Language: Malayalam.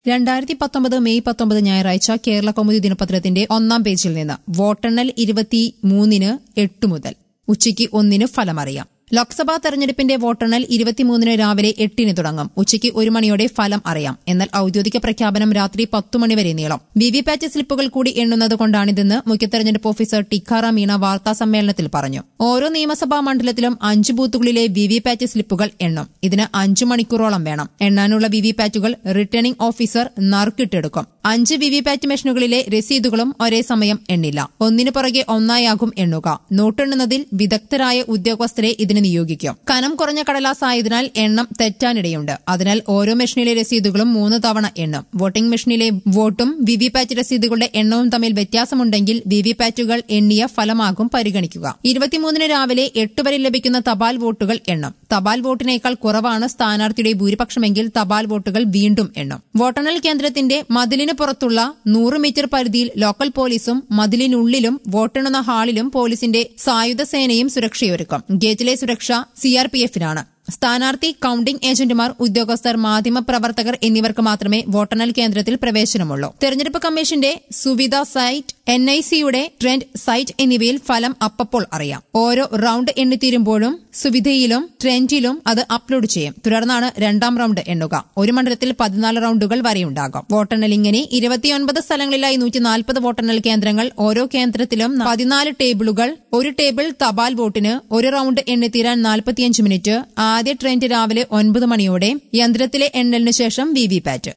രണ്ടായിരത്തി പത്തൊമ്പത് മെയ് പത്തൊമ്പത് ഞായറാഴ്ച കേരള കൗമുദി ദിനപത്രത്തിന്റെ ഒന്നാം പേജിൽ നിന്ന് വോട്ടെണ്ണൽ ഇരുപത്തി മൂന്നിന് എട്ട് മുതൽ ഉച്ചയ്ക്ക് ഒന്നിന് ഫലമറിയാം ലോക്സഭാ തെരഞ്ഞെടുപ്പിന്റെ വോട്ടെണ്ണൽ ഇരുപത്തിമൂന്നിന് രാവിലെ എട്ടിന് തുടങ്ങും ഉച്ചയ്ക്ക് ഒരു മണിയോടെ ഫലം അറിയാം എന്നാൽ ഔദ്യോഗിക പ്രഖ്യാപനം രാത്രി പത്തു മണിവരെ നീളും വിവിപാറ്റ് സ്ലിപ്പുകൾ കൂടി എണ്ണുന്നത് കൊണ്ടാണിതെന്ന് മുഖ്യ തെരഞ്ഞെടുപ്പ് ഓഫീസർ ടിക്കാറാം മീണ വാർത്താ സമ്മേളനത്തിൽ പറഞ്ഞു ഓരോ നിയമസഭാ മണ്ഡലത്തിലും അഞ്ച് ബൂത്തുകളിലെ വിവിപാറ്റ് സ്ലിപ്പുകൾ എണ്ണും ഇതിന് അഞ്ചു മണിക്കൂറോളം വേണം എണ്ണാനുള്ള വിവിപാറ്റുകൾ റിട്ടേണിംഗ് ഓഫീസർ നറുക്കിട്ടെടുക്കും അഞ്ച് വിവിപാറ്റ് മെഷീനുകളിലെ രസീതുകളും ഒരേ സമയം എണ്ണില്ല ഒന്നിനു പുറകെ ഒന്നായാകും എണ്ണുക നോട്ടെണ്ണുന്നതിൽ വിദഗ്ധരായ ഉദ്യോഗസ്ഥരെ ഇതിന് നിയോഗിക്കും കനം കുറഞ്ഞ കടലാസായതിനാൽ എണ്ണം തെറ്റാനിടയുണ്ട് അതിനാൽ ഓരോ മെഷീനിലെ രസീതുകളും മൂന്ന് തവണ എണ്ണും വോട്ടിംഗ് മെഷീനിലെ വോട്ടും വിവിപാറ്റ് രസീതുകളുടെ എണ്ണവും തമ്മിൽ വ്യത്യാസമുണ്ടെങ്കിൽ വിവിപാറ്റുകൾ എണ്ണിയ ഫലമാകും പരിഗണിക്കുക ഇരുപത്തിമൂന്നിന് രാവിലെ എട്ട് വരെ ലഭിക്കുന്ന തപാൽ വോട്ടുകൾ എണ്ണും തപാൽ വോട്ടിനേക്കാൾ കുറവാണ് സ്ഥാനാർത്ഥിയുടെ ഭൂരിപക്ഷമെങ്കിൽ തപാൽ വോട്ടുകൾ വീണ്ടും എണ്ണും വോട്ടെണ്ണൽ കേന്ദ്രത്തിന്റെ മതിലിന് പുറത്തുള്ള നൂറ് മീറ്റർ പരിധിയിൽ ലോക്കൽ പോലീസും മതിലിനുള്ളിലും വോട്ടെണ്ണുന്ന ഹാളിലും പോലീസിന്റെ സായുധ സേനയും സുരക്ഷയൊരുക്കും ഗേറ്റിലെ സുരക്ഷ സിആർപിഎഫിനാണ് സ്ഥാനാർത്ഥി കൌണ്ടിംഗ് ഏജന്റുമാർ ഉദ്യോഗസ്ഥർ മാധ്യമപ്രവർത്തകർ എന്നിവർക്ക് മാത്രമേ വോട്ടെണ്ണൽ കേന്ദ്രത്തിൽ പ്രവേശനമുള്ളൂ തെരഞ്ഞെടുപ്പ് കമ്മീഷന്റെ സുവിധ സൈറ്റ് എൻ ഐ സിയുടെ ട്രെൻഡ് സൈറ്റ് എന്നിവയിൽ ഫലം അപ്പപ്പോൾ അറിയാം ഓരോ റൌണ്ട് എണ്ണിത്തീരുമ്പോഴും സുവിധയിലും ട്രെൻഡിലും അത് അപ്ലോഡ് ചെയ്യും തുടർന്നാണ് രണ്ടാം റൌണ്ട് എണ്ണുക ഒരു മണ്ഡലത്തിൽ പതിനാല് റൌണ്ടുകൾ വരെയുണ്ടാകും വോട്ടെണ്ണൽ ഇങ്ങനെ ഇരുപത്തിയൊൻപത് സ്ഥലങ്ങളിലായി നൂറ്റി നാൽപ്പത് വോട്ടെണ്ണൽ കേന്ദ്രങ്ങൾ ഓരോ കേന്ദ്രത്തിലും പതിനാല് ടേബിളുകൾ ഒരു ടേബിൾ തപാൽ വോട്ടിന് ഒരു റൌണ്ട് എണ്ണിത്തീരാൻ നാൽപ്പത്തിയഞ്ച് മിനിറ്റ് ആദ്യ ട്രെൻഡ് രാവിലെ ഒൻപത് മണിയോടെ യന്ത്രത്തിലെ എണ്ണലിന് ശേഷം വിവിപാറ്റ്